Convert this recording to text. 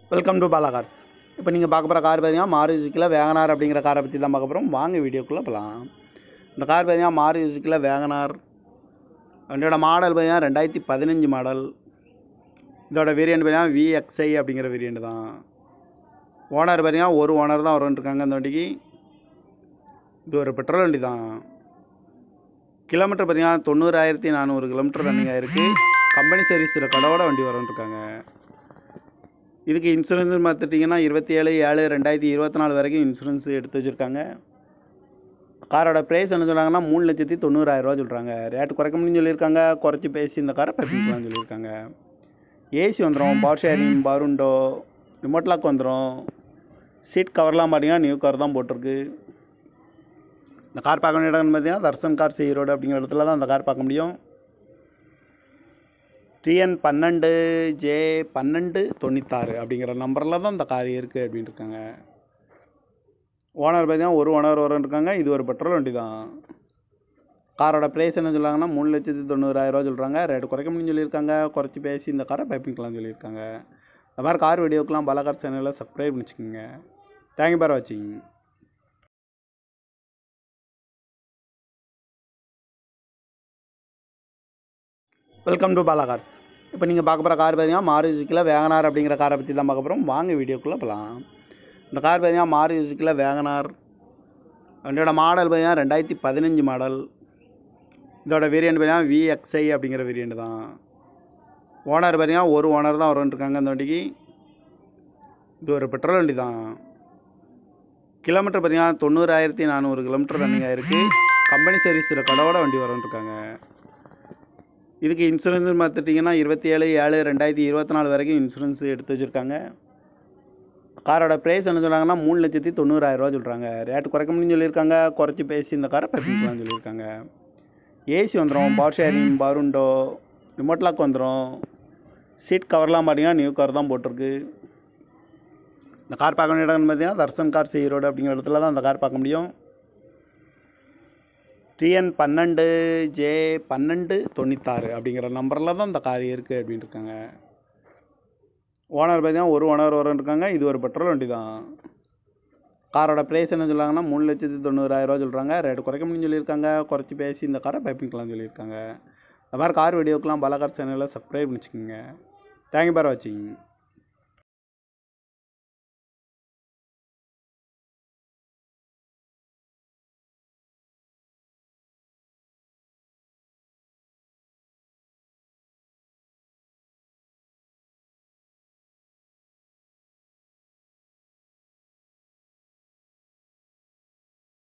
welcome to Bala cars இப்போ நீங்கள் பார்க்க போகிற கார் பார்த்தீங்கன்னா மாரு யூசிக்கில் வேகனார் அப்படிங்கிற காரை பற்றி தான் பார்க்க போகிறோம் வாங்க வீடியோக்குள்ளே போகலாம் இந்த கார் பார்த்தீங்கன்னா மாரு யூசிக்கில் வேகனார் வண்டியோட மாடல் பார்த்தீங்கன்னா ரெண்டாயிரத்தி பதினஞ்சு மாடல் இதோட வேரியண்ட் பார்த்தீங்கன்னா விஎக்ஸ்ஐ அப்படிங்கிற வேரியண்ட் தான் ஓனர் பார்த்தீங்கன்னா ஒரு ஓனர் தான் வரும்ன்ட்ருக்காங்க இந்த வண்டிக்கு இது ஒரு பெட்ரோல் வண்டி தான் கிலோமீட்டர் பார்த்தீங்கன்னா தொண்ணூறாயிரத்தி நானூறு கிலோமீட்டர் ரன்னிங் ஆயிருக்கு கம்பெனி சர்வீஸில் கடவோட வண்டி வரும்ன்ட்ருக்காங்க இதுக்கு இன்சூரன்ஸ் பார்த்துட்டிங்கன்னா இருபத்தி ஏழு ஏழு ரெண்டாயிரத்தி இருபத்தி நாலு வரைக்கும் இன்சூரன்ஸ் எடுத்து வச்சுருக்காங்க காரோட ப்ரைஸ் என்ன சொல்கிறாங்கன்னா மூணு லட்சத்தி தொண்ணூறாயிரரூவா சொல்கிறாங்க ரேட்டு குறைக்க முடியும்னு சொல்லியிருக்காங்க குறைச்சி பேசி இந்த காரை பர்பிக்கலாம்னு சொல்லியிருக்காங்க ஏசி வந்துடும் பவர் ஷேரிங் பருண்டோ ரிமோட் லாக் வந்துடும் சீட் கவர்லாம் பார்த்தீங்கன்னா நியூ கவர் தான் போட்டிருக்கு இந்த கார் பார்க்க வேண்டிய இடம்னு பார்த்தீங்கன்னா தர்சன் கார் சி ரோடு அப்படிங்கிற இடத்துல தான் அந்த கார் பார்க்க முடியும் டிஎன் பன்னெண்டு ஜே பன்னெண்டு தொண்ணூத்தாறு அப்படிங்கிற நம்பரில் தான் இந்த கார் இருக்குது அப்படின்னு இருக்காங்க ஓனர் பார்த்தீங்கன்னா ஒரு ஓனர் வரும் இருக்காங்க இது ஒரு பெட்ரோல் வண்டி தான் காரோட ப்ரைஸ் என்ன சொல்கிறாங்கன்னா மூணு லட்சத்தி தொண்ணூறாயிரரூவா சொல்கிறாங்க ரேட்டு குறைக்க முடியும்னு சொல்லியிருக்காங்க குறைச்சி பேசி இந்த காரை பைப்பிங்கலாம் சொல்லியிருக்காங்க இந்த மாதிரி கார் வீடியோக்கெலாம் பலகார் சேனலில் சப்ஸ்கிரைப் பண்ணிச்சுக்கோங்க தேங்க்யூ பார் வாட்சிங் வெல்கம் டு பாலா கார்ஸ் இப்போ நீங்கள் பார்க்க போகிற கார் பார்த்தீங்கன்னா மாரு யூசிக்கில் வேகனார் அப்படிங்கிற காரை பற்றி தான் பார்க்க போகிறோம் வாங்க வீடியோக்குள்ளே போகலாம் இந்த கார் பார்த்தீங்கன்னா மாரு யூசிக்கில் வேகனார் வண்டியோட மாடல் பார்த்தீங்கன்னா ரெண்டாயிரத்தி பதினஞ்சு மாடல் இதோட வேரியண்ட் பார்த்தீங்கன்னா விஎக்ஸ்ஐ அப்படிங்கிற வேரியண்ட் தான் ஓனர் பார்த்தீங்கன்னா ஒரு ஓனர் தான் வரும்ன்ட்ருக்காங்க இந்த வண்டிக்கு இது ஒரு பெட்ரோல் வண்டி தான் கிலோமீட்டர் பார்த்தீங்கன்னா தொண்ணூறாயிரத்தி நானூறு கிலோமீட்டர் ரன்னிங் ஆயிருக்கு கம்பெனி சர்வீஸில் கடவோட வண்டி வரும்ன்ட்ருக்காங்க இதுக்கு இன்சூரன்ஸ் பார்த்துட்டிங்கன்னா இருபத்தி ஏழு ஏழு ரெண்டாயிரத்தி இருபத்தி நாலு வரைக்கும் இன்சூரன்ஸ் எடுத்து வச்சுருக்காங்க காரோட ப்ரைஸ் என்ன சொல்கிறாங்கன்னா மூணு லட்சத்தி தொண்ணூறாயிரரூவா சொல்கிறாங்க ரேட்டு குறைக்க முடியும்னு சொல்லியிருக்காங்க குறைச்சி பேசி இந்த காரை பர்பிக்கலாம்னு சொல்லியிருக்காங்க ஏசி வந்துடும் பவர் ஷேரிங் பருண்டோ ரிமோட் லாக் வந்துடும் சீட் கவர்லாம் பார்த்தீங்கன்னா நியூ கவர் தான் போட்டிருக்கு இந்த கார் பார்க்க வேண்டிய இடம்னு பார்த்தீங்கன்னா தர்சன் கார் சி ரோடு அப்படிங்கிற இடத்துல தான் அந்த கார் பார்க்க முடியும் டிஎன் பன்னெண்டு ஜே பன்னெண்டு தொண்ணூத்தாறு அப்படிங்கிற நம்பரில் தான் இந்த கார் இருக்குது அப்படின்னு இருக்காங்க ஓனர் பார்த்தீங்கன்னா ஒரு ஓனர் வரும் இருக்காங்க இது ஒரு பெட்ரோல் வண்டி தான் காரோட ப்ரைஸ் என்ன சொல்கிறாங்கன்னா மூணு லட்சத்தி தொண்ணூறாயிரரூவா சொல்கிறாங்க ரேட்டு குறைக்க முடியும்னு சொல்லியிருக்காங்க குறைச்சி பேசி இந்த காரை பைப்பிங்கலாம் சொல்லியிருக்காங்க இந்த மாதிரி கார் வீடியோக்கெலாம் பலகார் சேனலில் சப்ஸ்கிரைப் பண்ணிச்சுக்கோங்க தேங்க்யூ பார் வாட்சிங்